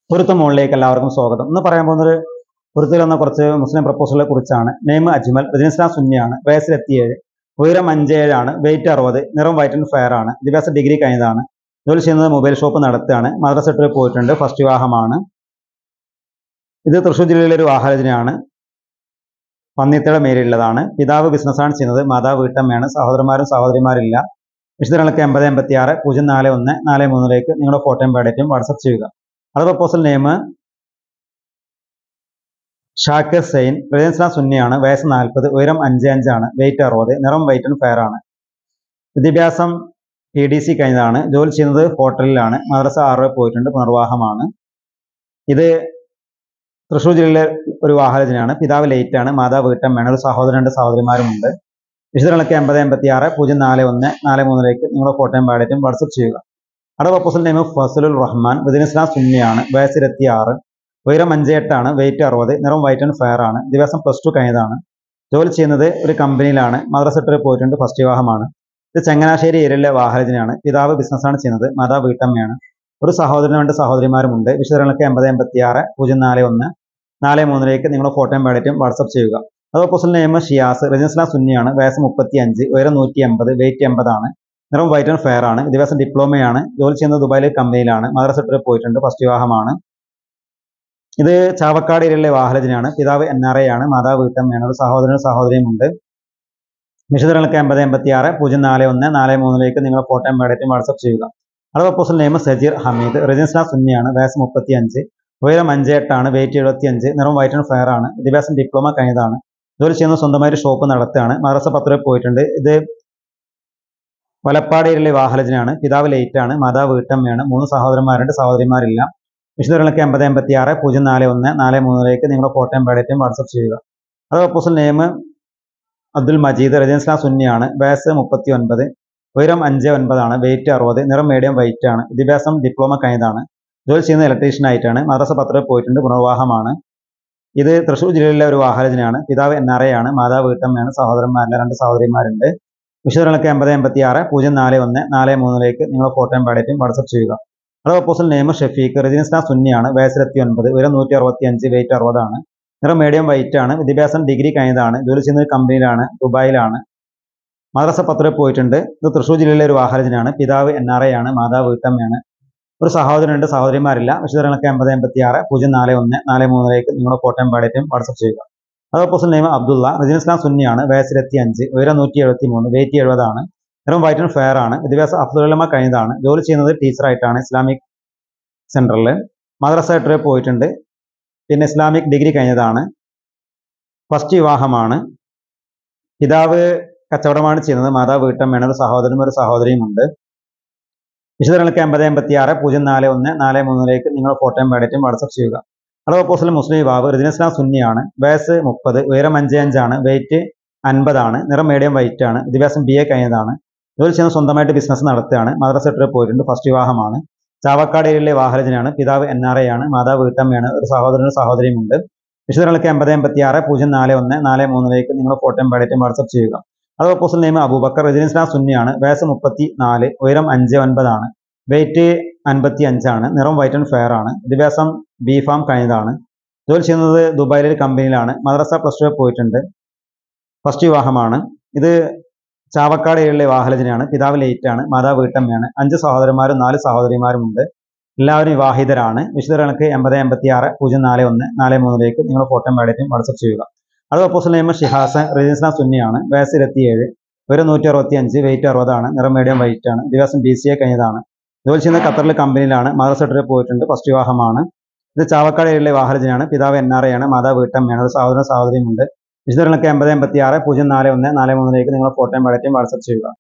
പൊരുത്തം മുകളിലേക്ക് എല്ലാവർക്കും സ്വാഗതം ഇന്ന് പറയാൻ പോകുന്നത് പൊരുത്തിൽ വന്ന കുറച്ച് മുസ്ലിം പ്രപ്പോസലുകളെ കുറിച്ചാണ് നെയ്മ് അജ്മൽ രജനിസ്ലാം സുന്നിയാണ് വയസ്സിൽ എത്തിയേഴ് ഉയരം അഞ്ചേഴാണ് വെയിറ്റ് അറുപത് നിറം വൈറ്റ് ആൻഡ് ഫെയർ ആണ് വിദ്യാഭ്യാസ ഡിഗ്രി കഴിഞ്ഞതാണ് ജോലി ചെയ്യുന്നത് മൊബൈൽ ഷോപ്പ് നടത്തുകയാണ് മദ്രസ സെക്ടറിൽ പോയിട്ടുണ്ട് ഫസ്റ്റ് വിവാഹമാണ് ഇത് തൃശ്ശൂർ ജില്ലയിലെ ഒരു വാഹനത്തിനാണ് പന്നിത്തയുടെ മേലിലുള്ളതാണ് പിതാവ് ബിസിനസ്സാണ് ചെയ്യുന്നത് മാതാവ് വീട്ടമ്മയാണ് സഹോദരന്മാരും സഹോദരിമാരില്ല വിശദങ്ങൾക്ക് എൺപത് എൺപത്തി ആറ് പൂജ്യം നാല് ഒന്ന് നാല് മൂന്നിലേക്ക് നിങ്ങളുടെ ഫോട്ടോയും ബയോഡേറ്റും വാട്സപ്പ് ചെയ്യുക അത് പ്രപ്പോസൽ നെയിം ഷാക്കിർ സെയിൻ പ്രജൻസ്ലാം സുന്നിയാണ് വയസ്സ് നാൽപ്പത് ഉയരം അഞ്ച് അഞ്ചാണ് വെയിറ്റ് അറുപത് നിറം വൈറ്റ് ആൻഡ് ഫെയർ ആണ് വിദ്യാഭ്യാസം പി ഡി സി കഴിഞ്ഞതാണ് ജോലി ചെയ്യുന്നത് ഹോട്ടലിലാണ് മദ്രസ ആറ് പോയിട്ടുണ്ട് പുനർവാഹമാണ് ഇത് തൃശ്ശൂർ ജില്ലയിലെ ഒരു വാഹനത്തിനാണ് പിതാവ് ലേറ്റ് ആണ് മാതാവ് വീട്ടമ്മയാണ് ഒരു സഹോദരൻ രണ്ട് സഹോദരിമാരുമുണ്ട് വിശദങ്ങൾക്ക് എൺപത് എൺപത്തി ആറ് പൂജ്യം നാല് ഒന്ന് നാല് മൂന്നിലേക്ക് നിങ്ങളുടെ ഫോട്ടോയും ബാഡറ്റും വാട്സപ്പ് ചെയ്യുക അടുത്ത പ്രപ്പോസൽ നെയിം ഫസലുൽ റഹ്മാൻ ബദിനിസ്ലാം സുന്നിയാണ് വയസ്സ് ഇരുപത്തി ആറ് ഉയരം അഞ്ച് എട്ടാണ് വെയിറ്റ് അറുപത് നിറം വൈറ്റ് ആൻഡ് ഫെയർ ആണ് ദിവസം പ്ലസ് ടു കഴിഞ്ഞതാണ് ജോലി ചെയ്യുന്നത് ഒരു കമ്പനിയിലാണ് മദ്രസ സെക്ടറിൽ പോയിട്ടുണ്ട് ഫസ്റ്റ് വിവാഹമാണ് ഇത് ചങ്ങനാശ്ശേരി ഏരിയയിലെ വാഹനത്തിനാണ് പിതാവ് ബിസിനസ്സാണ് ചെയ്യുന്നത് മാതാവ് വീട്ടമ്മയാണ് ഒരു സഹോദരനും രണ്ട് സഹോദരിമാരുമുണ്ട് വിശദങ്ങൾക്ക് എൺപത് എൺപത്തി ആറ് പൂജ്യം നാല് ഒന്ന് നാല് മൂന്നിലേക്ക് നിങ്ങളുടെ ഫോട്ടോയും ബാഡറ്റും വാട്സപ്പ് ചെയ്യുക അത് പ്രപ്പോസൽ നെയിം ഷിയാസ് രജൻസ്ലാം സുന്നിയാണ് വയസ്സ് മുപ്പത്തി അഞ്ച് ഉയരം നൂറ്റി എൺപത് വെയിറ്റ് എൺപതാണ് നിറം വൈറ്റ് ആൻഡ് ഫെയർ ആണ് വിദ്യാഭ്യാസം ഡിപ്ലോമയാണ് ജോലി ചെയ്യുന്നത് ദുബായിലെ കമ്പനിയിലാണ് മദ്രസ സെക്ടറിൽ പോയിട്ടുണ്ട് ഫസ്റ്റ് വിവാഹമാണ് ഇത് ചാവക്കാട് ഏരിയയിലെ വാഹനത്തിനാണ് പിതാവ് എൻ ആർ ഐ ആണ് മാതാവ് വീട്ടമ്മയാണ് ഒരു സഹോദരനും സഹോദരിയും ഉണ്ട് വിശദങ്ങൾക്ക് എൺപത് എൺപത്തി ആറ് പൂജ്യം നാല് ഒന്ന് നാല് മൂന്നിലേക്ക് നിങ്ങൾ ഫോട്ടോയും ബയോഡേറ്റും വാട്സപ്പ് ചെയ്യുക അത് പ്രപ്പോസൽ നെയിം സജീർ ഹമീദ് റജിൻസ്ലാ സുന്നിയാണ് വയസ്സ് മുപ്പത്തി അഞ്ച് ഉയരം അഞ്ച് എട്ടാണ് വെയിറ്റ് എഴുപത്തി അഞ്ച് നിറം വൈറ്റ് ആൻഡ് ഫെയർ ആണ് വിദ്യാഭ്യാസം ഡിപ്ലോമ കഴിഞ്ഞതാണ് ജോലി ചെയ്യുന്ന സ്വന്തമായിട്ട് ഷോപ്പ് നടത്തുകയാണ് മദ്രസ പത്രയിൽ പോയിട്ടുണ്ട് ഇത് വലപ്പാട് ഏരിയയിലെ വാഹനത്തിനാണ് പിതാവ് ലേറ്റ് ആണ് മാതാവ് വീട്ടമ്മയാണ് മൂന്ന് സഹോദരന്മാരുണ്ട് സഹോദരിമാരില്ല വിശദങ്ങൾക്ക് എൺപത് എൺപത്തി ആറ് പൂജ്യം നാല് ഒന്ന് നാല് മൂന്നിലേക്ക് നിങ്ങളുടെ ഫോട്ടോയും ബയോഡേറ്റും വാട്സപ്പ് ചെയ്യുക അത് പ്രപ്പോസൽ നെയിം അബ്ദുൽ മജീദ് റജൻസ്ലാം സുന്നിയാണ് വയസ്സ് മുപ്പത്തി ഒൻപത് ഉയരം അഞ്ച് ഒൻപതാണ് വെയിറ്റ് അറുപത് നിറം മീഡിയം വൈറ്റ് ആണ് വിദ്യാഭ്യാസം ഡിപ്ലോമ കഴിഞ്ഞതാണ് ജോലി ചെയ്യുന്ന ഇലക്ട്രീഷ്യൻ ആയിട്ടാണ് മദ്രസ പത്രത്തിൽ പോയിട്ടുണ്ട് പുനർവാഹമാണ് ഇത് തൃശ്ശൂർ ജില്ലയിലെ ഒരു വാഹനത്തിനാണ് പിതാവ് എൻ ആർ ഐ ആണ് മാതാവ് വീട്ടമ്മയാണ് സഹോദരന്മാരിലെ രണ്ട് സഹോദരിമാരുണ്ട് വിശദങ്ങൾക്ക് എൺപത് എൺപത്തി ആറ് പൂജ്യം നാല് ഒന്ന് നാല് മൂന്നിലേക്ക് നിങ്ങളുടെ ഫോട്ടോയും ബയോഡേറ്റും വാട്സപ്പ് ചെയ്യുക അത് പ്രപ്പോസൽ നെയിം ഷെഫീഖ് റജിനിസ്ലാം സുന്നിയാണ് വയസ്സിലെത്തി ഒൻപത് ഉയരം നൂറ്റി അറുപത്തി അഞ്ച് വെയിറ്റ് അറുപതാണ് നിറം മീഡിയം വൈറ്റ് ആണ് വിദ്യാഭ്യാസം ഡിഗ്രി കഴിഞ്ഞതാണ് ജോലി ചെയ്യുന്നത് കമ്പനിയിലാണ് ദുബായിലാണ് മദ്രസ പത്രയിൽ പോയിട്ടുണ്ട് ഇത് തൃശ്ശൂർ ജില്ലയിലെ ഒരു വാഹനത്തിനാണ് പിതാവ് എൻ ആർ ഐ ആണ് മാതാവ് വീട്ടമ്മയാണ് ഒരു സഹോദരനുണ്ട് സഹോദരിമാരില്ല വിശദങ്ങൾക്ക് എൺപത് എൺപത്തി ആറ് പൂജ്യം നാല് ഒന്ന് നാല് മൂന്നിലേക്ക് നിങ്ങളുടെ ഫോട്ടോയും ബയോഡേറ്റും വാട്സപ്പ് ചെയ്യുക അത് പ്രപ്പോസൽ നെയിം അബ്ദുള്ള റജിനിസ്ലാം സുന്നിയാണ് വയസ്സിലെത്തി അഞ്ച് ഉയരം നൂറ്റി എഴുപത്തി മൂന്ന് വെയിറ്റ് എഴുപതാണ് നിറം വൈറ്റ് ആൻഡ് ഫെയർ ആണ് വിദ്യാഭ്യാസം അഫ്ദുലമ കഴിഞ്ഞതാണ് ജോലി ചെയ്യുന്നത് ടീച്ചറായിട്ടാണ് ഇസ്ലാമിക് സെൻറ്ററിൽ മദ്രസ സെക്ടറിൽ പോയിട്ടുണ്ട് പിന്നെ ഇസ്ലാമിക് ഡിഗ്രി കഴിഞ്ഞതാണ് ഫസ്റ്റ് വിവാഹമാണ് പിതാവ് കച്ചവടമാണ് ചെയ്യുന്നത് മാതാവ് വീട്ടമ്മയാണ് ഒരു സഹോദരനും ഒരു സഹോദരിയും ഉണ്ട് വിശദങ്ങൾക്ക് എൺപത് എൺപത്തി ആറ് പൂജ്യം നാല് ഒന്ന് നാല് മൂന്നിലേക്ക് നിങ്ങൾ ഫോട്ടോയും ബയോഡേറ്റും വാട്സപ്പ് ചെയ്യുക അത് പ്രപ്പോസൽ മുസ്ലിം യുവാവ് റിദിനിസ്ലാം സുന്നിയാണ് വയസ്സ് മുപ്പത് ഉയരം അഞ്ച് അഞ്ചാണ് വെയിറ്റ് അൻപതാണ് നിറം മീഡിയം വൈറ്റ് ആണ് വിദ്യാഭ്യാസം ബി എ കഴിഞ്ഞതാണ് ജോലി ചെയ്യുന്ന സ്വന്തമായിട്ട് ബിസിനസ് നടത്തുകയാണ് മദ്രസ സെക്ടറിൽ പോയിട്ടുണ്ട് ഫസ്റ്റ് വിവാഹമാണ് ചാവക്കാട് ഏരിയയിലെ വാഹനത്തിനാണ് പിതാവ് എൻ ആർ ഐ ആണ് മാതാവ് വീട്ടമ്മയാണ് ഒരു സഹോദരനും സഹോദരിയും ഉണ്ട് വിശദങ്ങൾക്ക് എൺപത് എൺപത്തി ആറ് പൂജ്യം നാല് ഒന്ന് നാല് മൂന്നിലേക്ക് നിങ്ങൾ ഫോട്ടോയും ബയോഡേറ്റും വാട്സപ്പ് ചെയ്യുക അത് പ്രപ്പോസൽ നെയിം അബൂബക്കർ റജിനിസ്ലാം സുന്നിയാണ് വയസ്സ് മുപ്പത്തി നാല് ഉയരം അഞ്ച് ഒൻപതാണ് വെയിറ്റ് അൻപത്തി അഞ്ചാണ് നിറം വൈറ്റ് ആൻഡ് ഫെയർ ആണ് വിദ്യാഭ്യാസം ബി ഫാം കഴിഞ്ഞതാണ് ജോലി ചെയ്യുന്നത് ദുബായിലെ ഒരു കമ്പനിയിലാണ് മദ്രസ പ്ലസ് ടു പോയിട്ടുണ്ട് ഫസ്റ്റ് വിവാഹമാണ് ഇത് ചാവക്കാട് ഏഴിലെ വാഹനത്തിനാണ് പിതാവ് ലേറ്റ് ആണ് മാതാവ് വീട്ടമ്മയാണ് അഞ്ച് സഹോദരന്മാരും നാല് സഹോദരിമാരുമുണ്ട് എല്ലാവരും വിവാഹിതരാണ് വിശുദ്ധ കണക്ക് എൺപത് എൺപത്തി ആറ് പൂജ്യം നാല് ഒന്ന് നാല് മൂന്നിലേക്ക് നിങ്ങൾ ഫോട്ടോയും ബയോഡേറ്റും വാട്സപ്പ് ചെയ്യുക അത് പ്രപ്പോസൽ നെയിം ഷിഹാസൻ റജിസ്ലാം സുന്നിയാണ് വയസ്സ് ഇരുപത്തിയേഴ് ഒരു നൂറ്റി അറുപത്തി അഞ്ച് വെയിറ്റ് അറുപതാണ് നിറം മീഡിയം വൈറ്റ് ആണ് ദിവസം ബി സി എ കഴിഞ്ഞതാണ് ജോലി ചെയ്യുന്ന ഖത്തറിലെ കമ്പനിയിലാണ് മദർ സെക്ടറിൽ പോയിട്ടുണ്ട് ഫസ്റ്റ് വിവാഹമാണ് ഇത് ചാവക്കാട് ഏരിയയിലെ വാഹനത്തിനാണ് പിതാവ് എൻ ആർ ഐ ആണ് മാതാവ് വീട്ടമ്മയാണ് ഒരു സഹോദരൻ സഹോദരിയും ഉണ്ട് വിശദങ്ങൾക്ക് എൺപത് എൺപത്തി ആറ് പൂജ്യം നാല് ഒന്ന് നാല് മൂന്നിലേക്ക് നിങ്ങൾ ഫോട്ടോയും ബയോഡേറ്റും വാട്സപ്പ് ചെയ്യുക